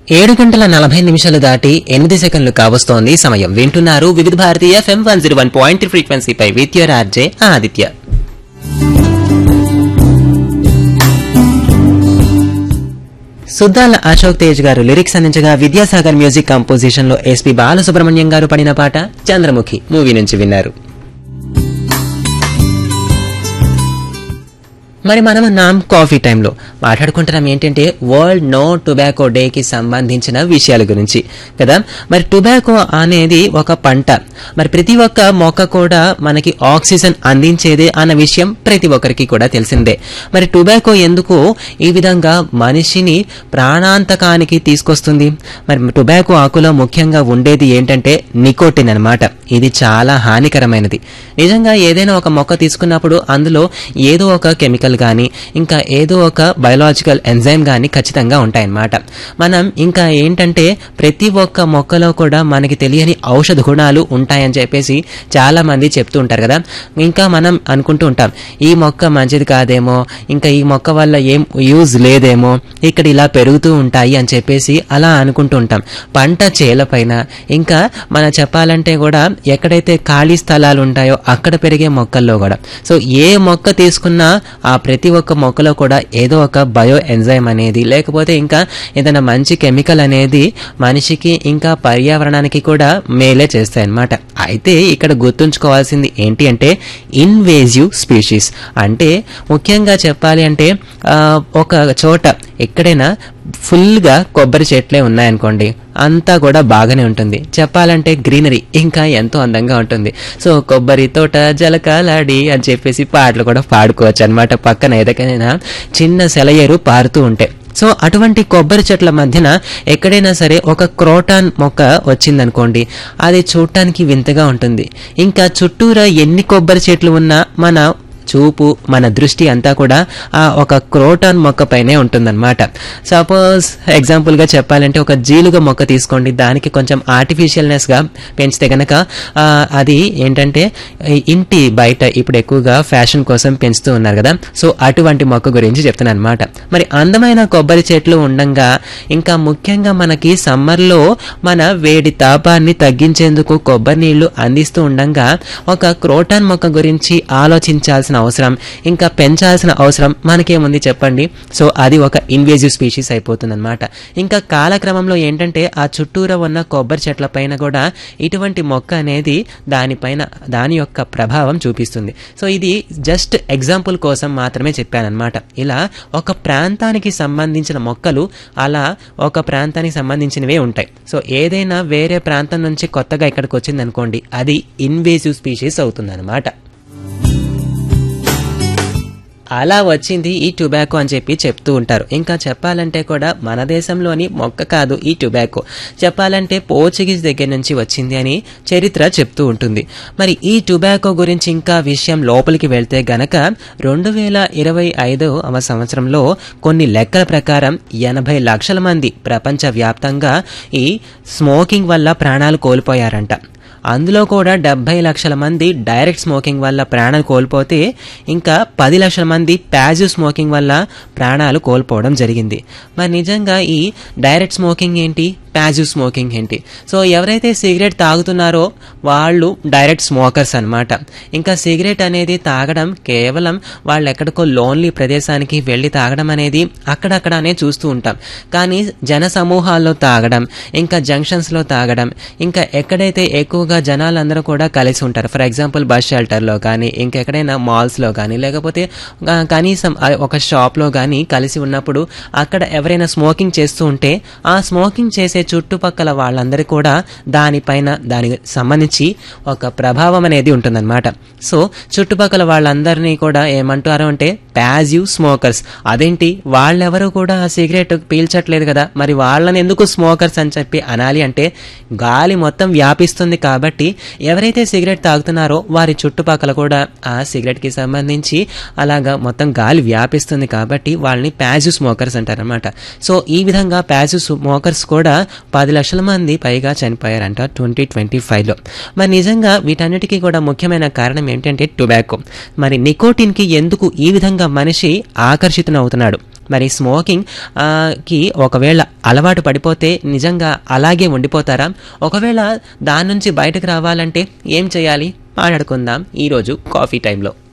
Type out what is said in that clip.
ఏడు గంటల నలభై నిమిషాలు దాటి ఎనిమిది సెకండ్లు కావస్తోంది సమయం వింటున్నారు Vividh Bharati FM one zero one point ఫ్రీక్వెన్సీపై with your RJ Aditya Suddala Ashok Tej గారు లిరిక్స్ అందించగా విద్యాసాగర్ మ్యూజిక్ కంపోజిషన్ లో ఎస్పి బాలసుబ్రహ్మణ్యం గారు పడిన పాట చంద్రముఖి మూవీ నుంచి విన్నారు మరి మనం నామ్ కాఫీ టైంలో మాట్లాడుకుంటున్నాం ఏంటంటే వరల్డ్ నో టొబాకో డేకి సంబంధించిన విషయాల గురించి కదా మరి టొబాకో అనేది ఒక పంట మరి ప్రతి ఒక్క మొక్క కూడా మనకి ఆక్సిజన్ అందించేదే అన్న విషయం ప్రతి ఒక్కరికి కూడా తెలిసిందే మరి టొబాకో ఎందుకు ఈ విధంగా మనిషిని ప్రాణాంతకానికి తీసుకొస్తుంది మరి టొబాకో ఆకులో ముఖ్యంగా ఉండేది ఏంటంటే నికోటిన్ అన్నమాట ఇది చాలా హానికరమైనది నిజంగా ఏదైనా ఒక మొక్క తీసుకున్నప్పుడు అందులో ఏదో ఒక కెమికల్ కానీ ఇంకా ఏదో ఒక బయోలాజికల్ ఎంజైమ్ కానీ ఖచ్చితంగా ఉంటాయన్నమాట మనం ఇంకా ఏంటంటే ప్రతి ఒక్క మొక్కలో కూడా మనకి తెలియని ఔషధ గుణాలు ఉంటాయని చెప్పేసి చాలా మంది చెప్తూ ఉంటారు కదా ఇంకా మనం అనుకుంటూ ఉంటాం ఈ మొక్క మంచిది కాదేమో ఇంకా ఈ మొక్క వల్ల ఏం యూజ్ లేదేమో ఇక్కడ ఇలా పెరుగుతూ ఉంటాయి అని చెప్పేసి అలా అనుకుంటూ ఉంటాం పంట చేలపైన ఇంకా మన చెప్పాలంటే కూడా ఎక్కడైతే ఖాళీ స్థలాలు ఉంటాయో అక్కడ పెరిగే మొక్కల్లో కూడా సో ఏ మొక్క తీసుకున్నా ఆ ప్రతి ఒక్క మొక్కలో కూడా ఏదో ఒక బయో ఎంజైమ్ అనేది లేకపోతే ఇంకా ఏదైనా మంచి కెమికల్ అనేది మనిషికి ఇంకా పర్యావరణానికి కూడా మేలే చేస్తాయి అన్నమాట అయితే ఇక్కడ గుర్తుంచుకోవాల్సింది ఏంటి అంటే ఇన్వేజివ్ స్పీషీస్ అంటే ముఖ్యంగా చెప్పాలి అంటే ఆ, ఒక చోట ఎక్కడైనా ఫుల్గా కొబ్బరి చెట్లే ఉన్నాయనుకోండి అంతా కూడా బాగానే ఉంటుంది చెప్పాలంటే గ్రీనరీ ఇంకా ఎంతో అందంగా ఉంటుంది సో కొబ్బరి తోట జలకాలాడి అని చెప్పేసి పాటలు కూడా పాడుకోవచ్చు అనమాట పక్కన ఏదైనా చిన్న సెలయేరు పారుతూ ఉంటే సో అటువంటి కొబ్బరి చెట్ల మధ్యన ఎక్కడైనా సరే ఒక క్రోటాన్ మొక్క వచ్చిందనుకోండి అది చూడటానికి వింతగా ఉంటుంది ఇంకా చుట్టూరా ఎన్ని కొబ్బరి చెట్లు ఉన్నా మన చూపు మన దృష్టి అంతా కూడా ఆ ఒక క్రోటాన్ మొక్క పైనే ఉంటుందన్నమాట సపోజ్ ఎగ్జాంపుల్గా చెప్పాలంటే ఒక జీలుగ మొక్క తీసుకోండి దానికి కొంచెం ఆర్టిఫిషియల్నెస్ గా పెంచితే గనక ఆ, అది ఏంటంటే ఈ ఇంటి బయట ఇప్పుడు ఎక్కువగా ఫ్యాషన్ కోసం పెంచుతూ ఉన్నారు కదా సో అటువంటి మొక్క గురించి చెప్తున్నాను అనమాట మరి అందమైన కొబ్బరి చెట్లు ఉండంగా ఇంకా ముఖ్యంగా మనకి సమ్మర్లో మన వేడి తాపాన్ని తగ్గించేందుకు కొబ్బరి నీళ్లు అందిస్తూ ఉండంగా ఒక క్రోటాన్ మొక్క గురించి ఆలోచించాల్సిన అవసరం ఇంకా పెంచాల్సిన అవసరం మనకేముంది చెప్పండి సో అది ఒక ఇన్వేజివ్ స్పీషీస్ అయిపోతుందన్నమాట ఇంకా కాలక్రమంలో ఏంటంటే ఆ చుట్టూరా ఉన్న కొబ్బరి చెట్ల పైన కూడా ఇటువంటి మొక్క అనేది దానిపైన దాని యొక్క ప్రభావం చూపిస్తుంది సో ఇది జస్ట్ ఎగ్జాంపుల్ కోసం మాత్రమే చెప్పానన్నమాట ఇలా ఒక ప్రాంతానికి సంబంధించిన మొక్కలు అలా ఒక ప్రాంతానికి సంబంధించినవే ఉంటాయి సో ఏదైనా వేరే ప్రాంతం నుంచి కొత్తగా ఇక్కడికి వచ్చిందనుకోండి అది ఇన్వేజివ్ స్పీషీస్ అవుతుందన్నమాట అలా వచ్చింది ఈ టొబాకో అని చెప్పి చెప్తూ ఉంటారు ఇంకా చెప్పాలంటే కూడా మన దేశంలోని మొక్క కాదు ఈ టొబాకో చెప్పాలంటే పోర్చుగీస్ దగ్గర నుంచి వచ్చింది అని చరిత్ర చెప్తూ ఉంటుంది మరి ఈ టొబాకో గురించి ఇంకా విషయం లోపలికి వెళ్తే గనక రెండు వేల ఇరవై ఐదవ సంవత్సరంలో కొన్ని లెక్కల ప్రకారం ఎనభై లక్షల మంది ప్రపంచవ్యాప్తంగా ఈ స్మోకింగ్ వల్ల ప్రాణాలు కోల్పోయారంట అందులో కూడా డెబ్బై లక్షల మంది డైరెక్ట్ స్మోకింగ్ వల్ల ప్రాణాలు కోల్పోతే ఇంకా పది లక్షల మంది ప్యాజివ్ స్మోకింగ్ వల్ల ప్రాణాలు కోల్పోవడం జరిగింది మరి నిజంగా ఈ డైరెక్ట్ స్మోకింగ్ ఏంటి ప్యాజివ్ స్మోకింగ్ ఏంటి సో ఎవరైతే సిగరెట్ తాగుతున్నారో వాళ్ళు డైరెక్ట్ స్మోకర్స్ అన్నమాట ఇంకా సిగరెట్ అనేది తాగడం కేవలం వాళ్ళు ఎక్కడికో లోన్లీ ప్రదేశానికి వెళ్ళి తాగడం అనేది అక్కడక్కడనే చూస్తూ ఉంటాం కానీ జన సమూహాల్లో తాగడం ఇంకా జంక్షన్స్లో తాగడం ఇంకా ఎక్కడైతే ఎక్కువగా జనాలందరూ కూడా కలిసి ఉంటారు ఫర్ ఎగ్జాంపుల్ బస్ షెల్టర్లో కానీ ఇంకెక్కడైనా మాల్స్లో కానీ లేకపోతే ఆ, కనీసం ఆ ఒక షాప్లో కానీ కలిసి ఉన్నప్పుడు అక్కడ ఎవరైనా స్మోకింగ్ చేస్తూ ఉంటే ఆ స్మోకింగ్ చేసే చుట్టుపక్కల వాళ్ళందరూ కూడా దానిపైన దానికి సంబంధించి ఒక ప్రభావం అనేది ఉంటుందన్నమాట సో చుట్టుపక్కల వాళ్ళందరినీ కూడా ఏమంటారు అంటే ప్యాజివ్ స్మోకర్స్ అదేంటి వాళ్ళెవరూ కూడా ఆ సిగరెట్ పీల్చట్లేదు కదా మరి వాళ్ళని ఎందుకు స్మోకర్స్ అని చెప్పి అనాలి అంటే గాలి మొత్తం వ్యాపిస్తుంది కాబట్టి ఎవరైతే సిగరెట్ తాగుతున్నారో వారి చుట్టుపక్కల కూడా ఆ సిగరెట్ కి సంబంధించి అలాగా మొత్తం గాలి వ్యాపిస్తుంది కాబట్టి వాళ్ళని ప్యాజివ్ స్మోకర్స్ అంటారనమాట సో ఈ విధంగా ప్యాజివ్ స్మోకర్స్ కూడా పది లక్షల మంది పైగా చనిపోయారంట ట్వంటీ ట్వంటీ ఫైవ్లో మరి నిజంగా వీటన్నిటికీ కూడా ముఖ్యమైన కారణం ఏంటంటే టొబాకో మరి నికోటిన్కి ఎందుకు ఈ విధంగా మనిషి ఆకర్షితునవుతున్నాడు మరి స్మోకింగ్ ఆ, కి ఒకవేళ అలవాటు పడిపోతే నిజంగా అలాగే ఉండిపోతారా ఒకవేళ దాని నుంచి బయటకు రావాలంటే ఏం చేయాలి మాట్లాడుకుందాం ఈరోజు కాఫీ టైంలో